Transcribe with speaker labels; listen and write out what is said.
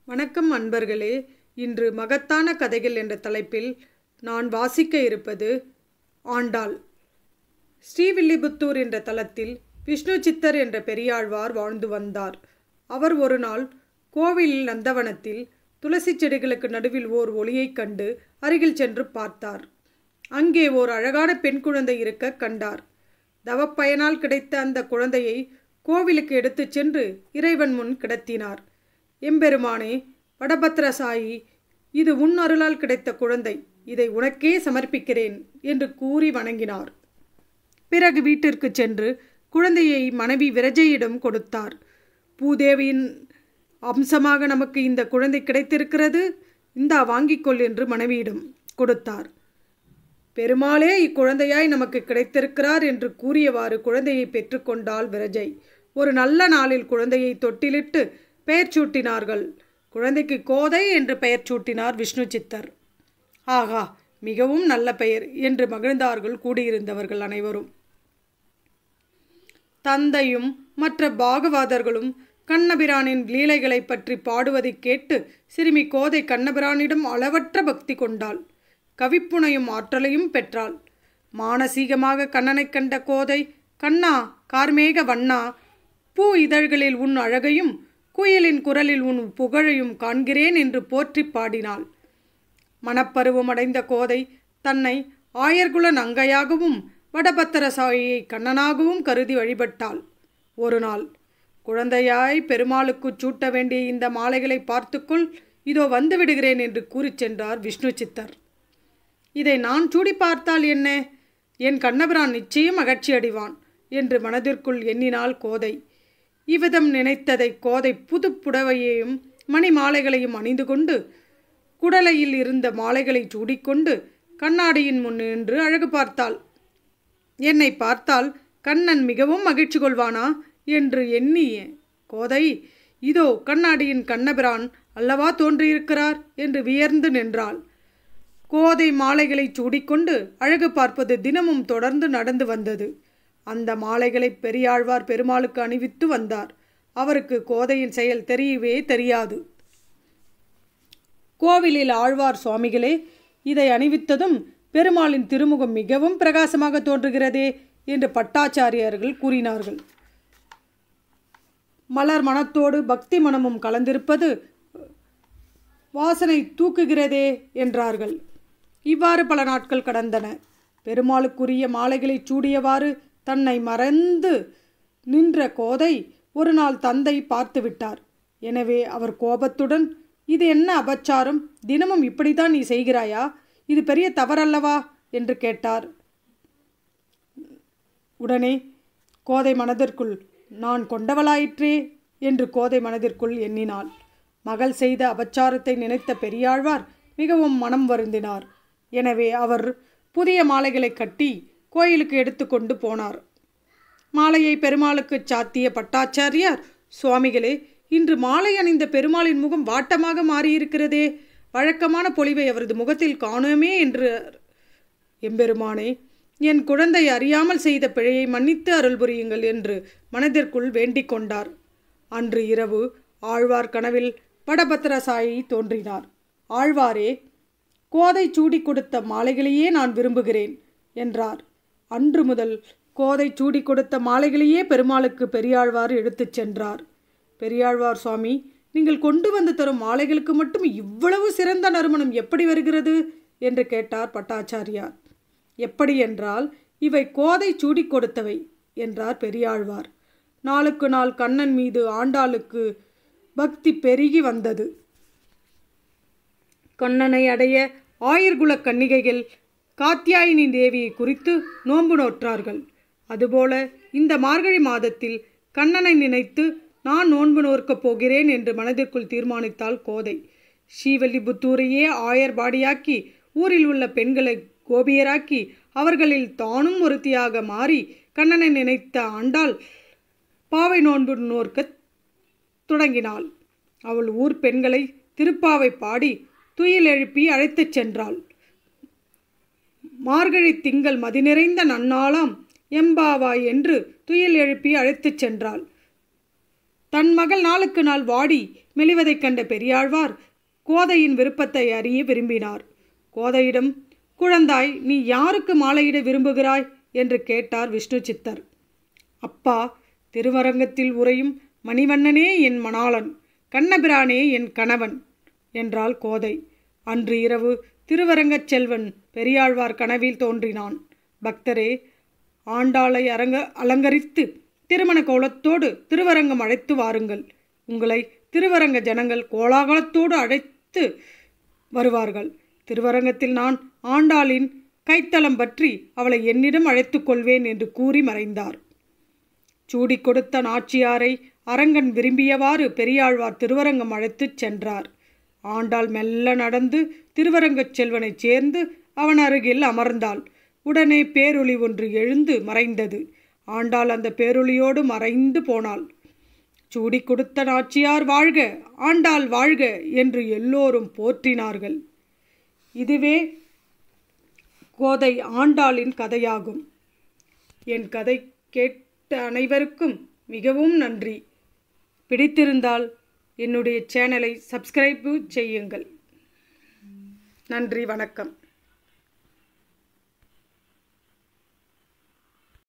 Speaker 1: வணக்கம் அன்பர்களே இன்று மகத்தான கதைகள் என்ற தலைப்பில் நான் வாசிக்க இருப்பது ஆண்டாள் ஸ்ரீவில்லிபுத்தூர் என்ற தலத்தில் விஷ்ணு சித்தர் என்ற பெரியாழ்வார் வாழ்ந்து வந்தார் அவர் ஒரு நாள் கோவிலில் நந்தவனத்தில் துளசி செடிகளுக்கு நடுவில் ஓர் ஒளியைக் கண்டு அருகில் சென்று பார்த்தார் அங்கே ஓர் அழகான பெண் குழந்தை இருக்க கண்டார் தவப்பயனால் கிடைத்த அந்த குழந்தையை கோவிலுக்கு எடுத்துச் சென்று இறைவன் முன் கிடத்தினார் எம்பெருமானே வடபத்ரசாயி இது உன் அருளால் கிடைத்த குழந்தை இதை உனக்கே சமர்ப்பிக்கிறேன் என்று கூறி வணங்கினார் பிறகு வீட்டிற்கு சென்று குழந்தையை மனைவி விரஜையிடம் கொடுத்தார் பூதேவியின் அம்சமாக நமக்கு இந்த குழந்தை கிடைத்திருக்கிறது இந்தா வாங்கிக்கொள் என்று மனைவியிடம் கொடுத்தார் பெருமாளே இக்குழந்தையாய் நமக்கு கிடைத்திருக்கிறார் என்று கூறியவாறு குழந்தையை பெற்றுக்கொண்டாள் விரஜை ஒரு நல்ல நாளில் குழந்தையை தொட்டிலிட்டு பெயர் சூட்டினார்கள் குழந்தைக்கு கோதை என்று பெயர் சூட்டினார் விஷ்ணு சித்தர் ஆகா மிகவும் நல்ல பெயர் என்று மகிழ்ந்தார்கள் கூடியிருந்தவர்கள் அனைவரும் தந்தையும் மற்ற பாகவாதர்களும் கண்ணபிரானின் லீலைகளை பற்றி பாடுவதை கேட்டு சிறுமி கோதை கண்ணபிரானிடம் அளவற்ற பக்தி கொண்டாள் கவிப்புனையும் ஆற்றலையும் பெற்றாள் மானசீகமாக கண்ணனைக் கண்ட கோதை கண்ணா கார்மேக வண்ணா பூ இதழ்களில் உன் அழகையும் குயிலின் குரலில் உன் புகழையும் காண்கிறேன் என்று போற்றி பாடினாள் மனப்பருவம் அடைந்த கோதை தன்னை ஆயர்குல நங்கையாகவும் வடபத்திரசாயியை கண்ணனாகவும் கருதி வழிபட்டாள் ஒரு நாள் குழந்தையாய் பெருமாளுக்கு சூட்ட வேண்டிய இந்த மாலைகளை பார்த்துக்கொள் இதோ வந்து விடுகிறேன் என்று கூறிச் சென்றார் விஷ்ணு சித்தர் இதை நான் சூடி பார்த்தால் என்ன என் கண்ணபிரான் நிச்சயம் மகிழ்ச்சி அடைவான் என்று மனதிற்குள் எண்ணினாள் கோதை இவ்விதம் நினைத்ததை கோதை புது புடவையையும் மணி மாலைகளையும் அணிந்து கொண்டு குடலையில் இருந்த மாலைகளை சூடிக்கொண்டு கண்ணாடியின் முன் நின்று அழகு பார்த்தாள் என்னை பார்த்தால் கண்ணன் மிகவும் மகிழ்ச்சி கொள்வானா என்று எண்ணிய கோதை இதோ கண்ணாடியின் கண்ணபிரான் அல்லவா தோன்றியிருக்கிறார் என்று வியர்ந்து நின்றாள் கோதை மாலைகளை சூடிக்கொண்டு அழகு பார்ப்பது தினமும் தொடர்ந்து நடந்து வந்தது அந்த மாலைகளை பெரியாழ்வார் பெருமாளுக்கு அணிவித்து வந்தார் அவருக்கு கோதையின் செயல் தெரியவே தெரியாது கோவிலில் ஆழ்வார் சுவாமிகளே இதை அணிவித்ததும் பெருமாளின் திருமுகம் மிகவும் பிரகாசமாக தோன்றுகிறதே என்று பட்டாச்சாரியர்கள் கூறினார்கள் மலர் மனத்தோடு பக்தி மனமும் கலந்திருப்பது வாசனை தூக்குகிறதே என்றார்கள் இவ்வாறு பல நாட்கள் கடந்தன பெருமாளுக்குரிய மாலைகளை சூடியவாறு தன்னை மறந்து நின்ற கோதை ஒரு நாள் தந்தை பார்த்து விட்டார் எனவே அவர் கோபத்துடன் இது என்ன அபச்சாரம் தினமும் இப்படித்தான் நீ செய்கிறாயா இது பெரிய தவறல்லவா என்று கேட்டார் உடனே கோதை மனதிற்குள் நான் கொண்டவளாயிற்றே என்று கோதை மனதிற்குள் எண்ணினாள் மகள் செய்த அபச்சாரத்தை நினைத்த பெரியாழ்வார் மிகவும் மனம் வருந்தினார் எனவே அவர் புதிய மாலைகளை கட்டி கோயிலுக்கு எடுத்துக்கொண்டு போனார் மாலையை பெருமாளுக்கு சாத்திய பட்டாச்சாரியார் சுவாமிகளே இன்று மாலை அணிந்த பெருமாளின் முகம் வாட்டமாக மாறியிருக்கிறதே வழக்கமான பொலிவை அவரது முகத்தில் காணோமே என்று எம்பெருமானே என் குழந்தை அறியாமல் செய்த பிழையை மன்னித்து அருள் புரியுங்கள் என்று மனதிற்குள் வேண்டிக் கொண்டார் அன்று இரவு ஆழ்வார் கனவில் வடபத்திரசாயி தோன்றினார் ஆழ்வாரே கோதை சூடி கொடுத்த மாலைகளையே நான் விரும்புகிறேன் என்றார் அன்று முதல் கோதை சூடி கொடுத்த மாலைகளையே பெருமாளுக்கு பெரியாழ்வார் எடுத்துச் சென்றார் பெரியாழ்வார் சுவாமி நீங்கள் கொண்டு வந்து தரும் மாலைகளுக்கு மட்டும் இவ்வளவு சிறந்த நறுமணம் எப்படி வருகிறது என்று கேட்டார் பட்டாச்சாரியார் எப்படி என்றால் இவை கோதை சூடி கொடுத்தவை என்றார் பெரியாழ்வார் நாளுக்கு நாள் கண்ணன் மீது ஆண்டாளுக்கு பக்தி பெருகி வந்தது கண்ணனை அடைய ஆயிர்குல கன்னிகைகள் காத்தியாயினி தேவியை குறித்து நோன்பு நோற்றார்கள் அதுபோல இந்த மார்கழி மாதத்தில் கண்ணனை நினைத்து நான் நோன்பு நோற்கப் போகிறேன் என்று மனதிற்குள் தீர்மானித்தாள் கோதை ஸ்ரீவல்லிபுத்தூரையே ஆயர்பாடியாக்கி ஊரில் உள்ள பெண்களை கோபியராக்கி அவர்களில் தானும் ஒருத்தியாக மாறி கண்ணனை நினைத்த ஆண்டாள் பாவை நோன்பு நோற்கத் தொடங்கினாள் அவள் ஊர் பெண்களை திருப்பாவை பாடி துயில் எழுப்பி அழைத்துச் சென்றாள் மார்கழி திங்கள் மதிநிறைந்த நன்னாளாம் எம்பாவாய் என்று துயில் எழுப்பி அழைத்துச் சென்றாள் தன் மகள் நாளுக்கு நாள் வாடி மெலிவதைக் கண்ட பெரியாழ்வார் கோதையின் விருப்பத்தை அறிய விரும்பினார் கோதையிடம் குழந்தாய் நீ யாருக்கு மாலையிட விரும்புகிறாய் என்று கேட்டார் விஷ்ணு சித்தர் அப்பா திருவரங்கத்தில் உறையும் மணிவண்ணனே என் மணாளன் கண்ணபிரானே என் கணவன் என்றாள் கோதை அன்று இரவு திருவரங்கச் செல்வன் பெரியாழ்வார் கனவில் தோன்றினான் பக்தரே ஆண்டாளை அரங்க அலங்கரித்து திருமண கோலத்தோடு திருவரங்கம் அழைத்து வாருங்கள் உங்களை திருவரங்க ஜனங்கள் கோலாகலத்தோடு அழைத்து வருவார்கள் திருவரங்கத்தில் நான் ஆண்டாளின் கைத்தலம் பற்றி அவளை என்னிடம் அழைத்துக் கொள்வேன் என்று கூறி மறைந்தார் சூடி கொடுத்த நாச்சியாரை அரங்கன் விரும்பியவாறு பெரியாழ்வார் திருவரங்கம் அழைத்துச் சென்றார் ஆண்டாள் மெல்ல நடந்து திருவரங்கச் செல்வனைச் சேர்ந்து அவன் அருகில் அமர்ந்தாள் உடனே பேரொளி ஒன்று எழுந்து மறைந்தது ஆண்டாள் அந்த பேரொளியோடு மறைந்து போனாள் சூடி கொடுத்த நாச்சியார் வாழ்க ஆண்டாள் வாழ்க என்று எல்லோரும் போற்றினார்கள் இதுவே கோதை ஆண்டாளின் கதையாகும் என் கதை கேட்ட அனைவருக்கும் மிகவும் நன்றி பிடித்திருந்தால் என்னுடைய சேனலை சப்ஸ்கிரைப் செய்யுங்கள் நன்றி வணக்கம்